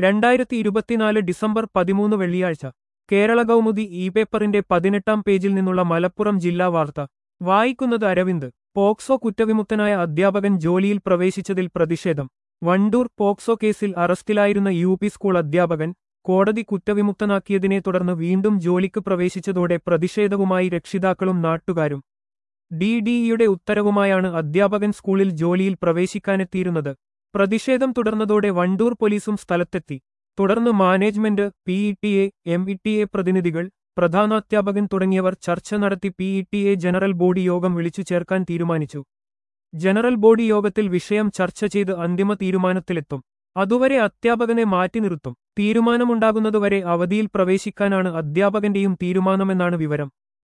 രണ്ടായിരത്തി ഇരുപത്തിനാല് ഡിസംബർ പതിമൂന്ന് വെള്ളിയാഴ്ച കേരള കൗമുദി ഇ പേപ്പറിന്റെ പതിനെട്ടാം പേജിൽ നിന്നുള്ള മലപ്പുറം ജില്ലാ വാർത്ത വായിക്കുന്നത് അരവിന്ദ് പോക്സോ കുറ്റവിമുക്തനായ അധ്യാപകൻ ജോലിയിൽ പ്രവേശിച്ചതിൽ പ്രതിഷേധം വണ്ടൂർ പോക്സോ കേസിൽ അറസ്റ്റിലായിരുന്ന യു പി സ്കൂൾ അധ്യാപകൻ കോടതി കുറ്റവിമുക്തനാക്കിയതിനെ തുടർന്ന് വീണ്ടും ജോലിക്ക് പ്രവേശിച്ചതോടെ പ്രതിഷേധവുമായി രക്ഷിതാക്കളും നാട്ടുകാരും ഡി ഡിഇയുടെ ഉത്തരവുമായാണ് അധ്യാപകൻ സ്കൂളിൽ ജോലിയിൽ പ്രവേശിക്കാനെത്തിയിരുന്നത് പ്രതിഷേധം തുടർന്നതോടെ വണ്ടൂർ പോലീസും സ്ഥലത്തെത്തി തുടർന്ന് management P E T A M E T A പ്രതിനിധികൾ പ്രധാനാധ്യാപകൻ തുടങ്ങിയവർ ചർച്ച നടത്തി P E T A general body യോഗം വിളിച്ചു ചേർക്കാൻ തീരുമാനിച്ചു ജനറൽ ബോഡി യോഗത്തിൽ വിഷയം ചർച്ച ചെയ്ത് അന്തിമ തീരുമാനത്തിലെത്തും അതുവരെ അധ്യാപകനെ മാറ്റി നിർത്തും തീരുമാനമുണ്ടാകുന്നതുവരെ അവധിയിൽ പ്രവേശിക്കാനാണ് അധ്യാപകന്റെയും തീരുമാനമെന്നാണ് വിവരം